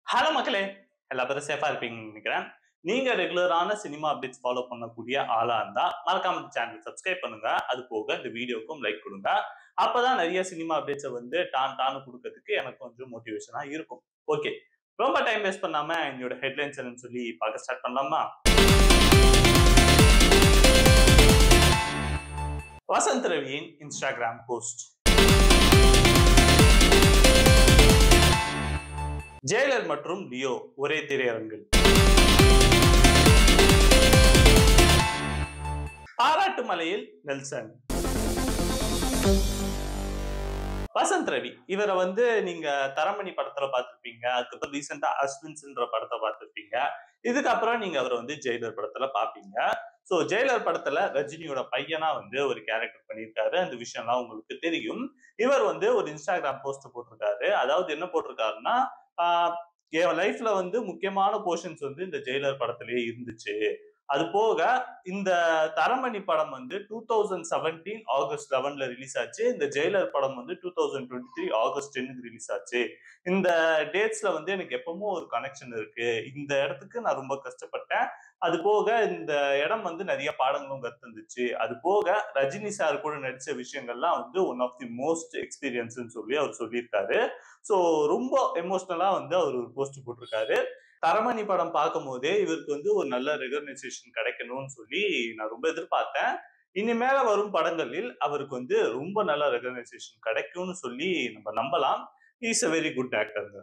hello மக்களே எல்லா பேரும் சேஃபா இருப்பீங்கன்னு நினைக்கிறேன் நீங்க ரெகுலரான சினிமா அப்டேட்ஸ் ஃபாலோ பண்ணக்கூடிய ஆளா இருந்தா மறக்காம சேனல் சப்ஸ்கிரைப் பண்ணுங்க அது போக இந்த வீடியோக்கும் லைக் கொடுங்க அப்பதான் நிறைய சினிமா அப்டேட்ஸை வந்து டான் டான்னு கொடுக்கறதுக்கு எனக்கு கொஞ்சம் மோட்டிவேஷனா இருக்கும் ஓகே ரொம்ப டைம் வேஸ்ட் பண்ணாம என்னோட ஹெட்லைன்ஸ் என்னன்னு சொல்லி பார்க்க ஸ்டார்ட் பண்ணலாமா வசந்த் ரவியின் இன்ஸ்டாகிராம் போஸ்ட் ஜெயலர் மற்றும் லியோ ஒரே திரையரங்கில் பாராட்டு மலையில் நெல்சன் வசந்த் ரவி இவரை வந்து நீங்க தரமணி படத்துல பார்த்திருப்பீங்க அதுக்கப்புறம் ரீசெண்டா அஸ்வின்ஸ்ன்ற படத்தை பார்த்திருப்பீங்க இதுக்கப்புறம் நீங்க அவரை வந்து ஜெயிலர் படத்துல பாப்பீங்க சோ ஜெயிலர் படத்துல ரஜினியோட பையனா வந்து ஒரு கேரக்டர் பண்ணியிருக்காரு அந்த விஷயம்லாம் உங்களுக்கு தெரியும் இவர் வந்து ஒரு இன்ஸ்டாகிராம் போஸ்ட் போட்டிருக்காரு அதாவது என்ன போட்டிருக்காருன்னா ஆஹ் என் லைஃப்ல வந்து முக்கியமான போர்ஷன்ஸ் வந்து இந்த ஜெயிலர் படத்திலேயே இருந்துச்சு அது போக இந்த தரமணி படம் வந்து டூ தௌசண்ட் செவன்டீன் ஆகஸ்ட் லெவன்ல ரிலீஸ் ஆச்சு இந்த ஜெயிலர் படம் வந்து two thousand twenty three August டென்னுக்கு ரிலீஸ் ஆச்சு இந்த டேட்ஸ்ல வந்து எனக்கு எப்பவும் ஒரு கனெக்ஷன் இருக்கு இந்த இடத்துக்கு நான் ரொம்ப கஷ்டப்பட்டேன் அது போக இந்த இடம் வந்து நிறைய பாடங்களும் கத்துந்துச்சு அது போக ரஜினி சார் கூட நடிச்ச விஷயங்கள்லாம் வந்து ஒன் ஆஃப் தி மோஸ்ட் எக்ஸ்பீரியன்ஸ்னு சொல்லி அவர் சொல்லியிருக்காரு ஸோ ரொம்ப எமோஷ்னலா வந்து அவர் ஒரு போஸ்ட் போட்டிருக்காரு தரமணி படம் பார்க்கும் போதே இவருக்கு வந்து ஒரு நல்ல ரெகக்னைசேஷன் கிடைக்கணும்னு சொல்லி நான் ரொம்ப எதிர்பார்த்தேன் இனிமேல வரும் படங்களில் அவருக்கு வந்து ரொம்ப நல்ல ரெகக்னைசேஷன் கிடைக்கும்னு சொல்லி நம்ம நம்பலாம் இஸ் அ வெரி குட் ஆக்டருங்க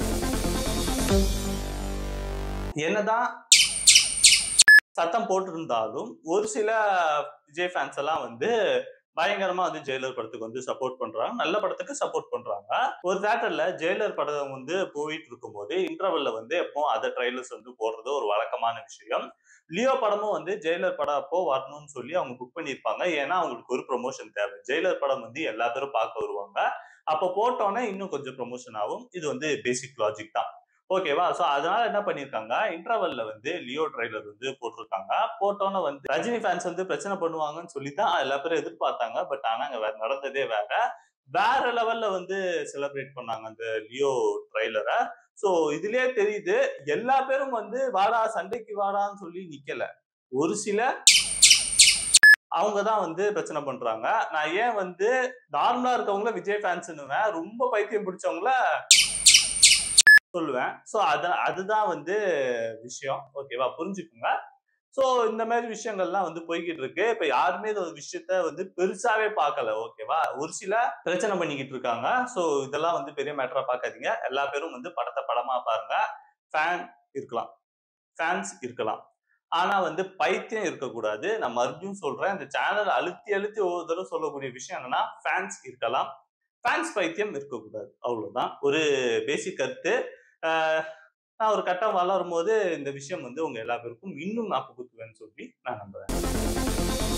என்னதான் சத்தம் போட்டிருந்தாலும் ஒரு சில விஜய் ஃபேன்ஸ் எல்லாம் வந்து பயங்கரமா வந்து ஜெயிலர் படத்துக்கு வந்து சப்போர்ட் பண்றாங்க நல்ல படத்துக்கு சப்போர்ட் பண்றாங்க ஒரு தேட்டர்ல ஜெயிலர் படம் வந்து போயிட்டு இருக்கும்போது இன்டர்வல்ல வந்து எப்போ அதர் ட்ரைலர்ஸ் வந்து போடுறது ஒரு வழக்கமான விஷயம் லியோ படமும் வந்து ஜெயிலர் படம் அப்போ வரணும்னு சொல்லி அவங்க புக் பண்ணியிருப்பாங்க ஏன்னா அவங்களுக்கு ஒரு ப்ரொமோஷன் தேவை ஜெயிலர் படம் வந்து எல்லா பேரும் பார்க்க வருவாங்க அப்போ போட்டோன்னே இன்னும் கொஞ்சம் ப்ரொமோஷன் ஆகும் இது வந்து பேசிக் லாஜிக் தான் ஓகேவா சோ அதனால என்ன பண்ணிருக்காங்க இன்டர்வல்ல வந்து லியோ ட்ரைலர் வந்து போட்டிருக்காங்க போட்டோன்னு வந்து ரஜினி ஃபேன்ஸ் வந்து பிரச்சனை பண்ணுவாங்கன்னு சொல்லி தான் எல்லா பேரும் எதிர்பார்த்தாங்க பட் ஆனா அங்க வேற நடந்ததே வேற வேற லெவல்ல வந்து செலிப்ரேட் பண்ணாங்க அந்த லியோ ட்ரைலரை சோ இதுலயே தெரியுது எல்லா பேரும் வந்து வாடா சண்டைக்கு வாடான்னு சொல்லி நிக்கல ஒரு சில அவங்க தான் வந்து பிரச்சனை பண்றாங்க நான் ஏன் வந்து நார்மலா இருக்கவங்கள விஜய் ஃபேன்ஸ்னுவேன் ரொம்ப பைத்தியம் பிடிச்சவங்கள சொல்லுவேன் ஸோ அத அதுதான் வந்து விஷயம் ஓகேவா புரிஞ்சுக்குங்க ஸோ இந்த மாதிரி விஷயங்கள்லாம் வந்து போய்கிட்டு இருக்கு இப்ப யாருமே இந்த ஒரு விஷயத்த வந்து பெருசாவே பார்க்கல ஓகேவா ஒரு சில பிரச்சனை பண்ணிக்கிட்டு இருக்காங்க ஸோ இதெல்லாம் வந்து பெரிய மேட்டரா பார்க்காதீங்க எல்லா பேரும் வந்து படத்தை படமா பாருங்க ஃபேன் இருக்கலாம் ஃபேன்ஸ் இருக்கலாம் ஆனா வந்து பைத்தியம் இருக்கக்கூடாது நான் மறுபடியும் சொல்றேன் இந்த சேனல் அழுத்தி அழுத்தி ஒவ்வொரு தடவை சொல்லக்கூடிய விஷயம் என்னன்னா ஃபேன்ஸ் இருக்கலாம் ஃபேன்ஸ் பைத்தியம் இருக்கக்கூடாது அவ்வளவுதான் ஒரு பேசிக் கருத்து நான் ஒரு கட்டம் வளரும் போது இந்த விஷயம் வந்து உங்க எல்லா பேருக்கும் இன்னும் நான் புகுத்துவேன்னு சொல்லி நான் நம்புறேன்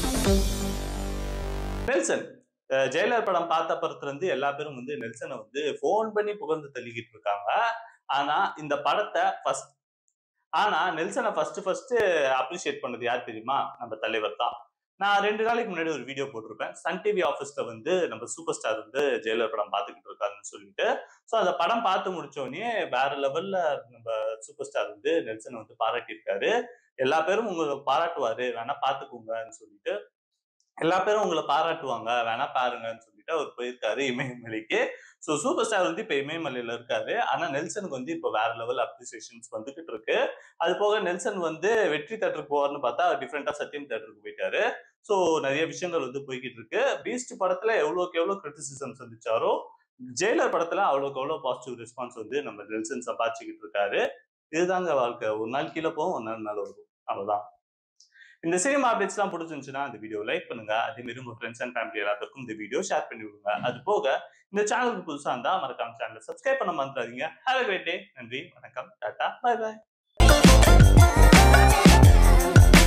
நெல்சன் ஜெயலர் படம் பார்த்த படத்துல இருந்து எல்லா பேரும் வந்து நெல்சனை வந்து ஃபோன் பண்ணி புகழ்ந்து தள்ளிக்கிட்டு இருக்காங்க ஆனா இந்த படத்தை ஃபர்ஸ்ட் ஆனா நெல்சனை ஃபர்ஸ்ட் ஃபர்ஸ்ட் அப்ரிஷியேட் பண்ணது யார் தெரியுமா நம்ம தலைவர் தான் நான் ரெண்டு நாளைக்கு முன்னாடி ஒரு வீடியோ போட்டிருப்பேன் சன் டிவி ஆஃபீஸ்ல வந்து நம்ம சூப்பர் ஸ்டார் வந்து ஜெயிலர் படம் பார்த்துக்கிட்டு இருக்காருன்னு சொல்லிட்டு ஸோ அந்த படம் பார்த்து முடிச்சோடனே வேற லெவல்ல நம்ம சூப்பர் ஸ்டார் வந்து நெல்சனை வந்து பாராட்டியிருக்காரு எல்லா பேரும் உங்களை பாராட்டுவாரு வேணா பாத்துக்கோங்கன்னு சொல்லிட்டு எல்லா பேரும் உங்களை பாராட்டுவாங்க வேணா பாருங்கன்னு சொல்லிட்டு அவர் போயிருக்காரு இமயமலைக்கு ஸோ சூப்பர் ஸ்டார் வந்து இப்போ இமயமலையில இருக்காரு ஆனா நெல்சனுக்கு வந்து இப்போ வேற லெவல் அப்ரிசியேஷன்ஸ் வந்துகிட்டு இருக்கு அது போக நெல்சன் வந்து வெற்றி தேட்டருக்கு போவார்னு பார்த்தா டிஃப்ரெண்டா சத்தியம் தேட்டருக்கு போயிட்டாரு ஸோ நிறைய விஷயங்கள் வந்து போய்கிட்டு இருக்கு பீஸ்ட் படத்துல எவ்வளோக்கு எவ்வளோ கிரிட்டிசிசம் சந்திச்சாரோ ஜெயிலர் படத்துல அவ்வளோக்கு எவ்வளோ பாசிட்டிவ் ரெஸ்பான்ஸ் வந்து நம்ம நெல்சன் சம்பாதிச்சுக்கிட்டு இருக்காரு இதுதாங்க வாழ்க்கை ஒரு நாள் கீழே போகும் ஒரு நாள் மேலே வரும் அவ்வளவுதான் இந்த சினிமா அப்டேட்ஸ்லாம் பிடிச்சிருந்துச்சுன்னா இந்த வீடியோ லைக் பண்ணுங்க அதே மாதிரி உங்க ஃப்ரெண்ட்ஸ் அண்ட் ஃபேமிலி எல்லாத்துக்கும் இந்த வீடியோ ஷேர் பண்ணி விடுங்க அது போக இந்த சேனலுக்கு புதுசா இருந்தா மறக்காம சேனலை சப்ஸ்கிரைப் பண்ண மறந்துடாதீங்க ஹேவ் கிரேட் டே நன்றி வணக்கம் டாடா பை பாய்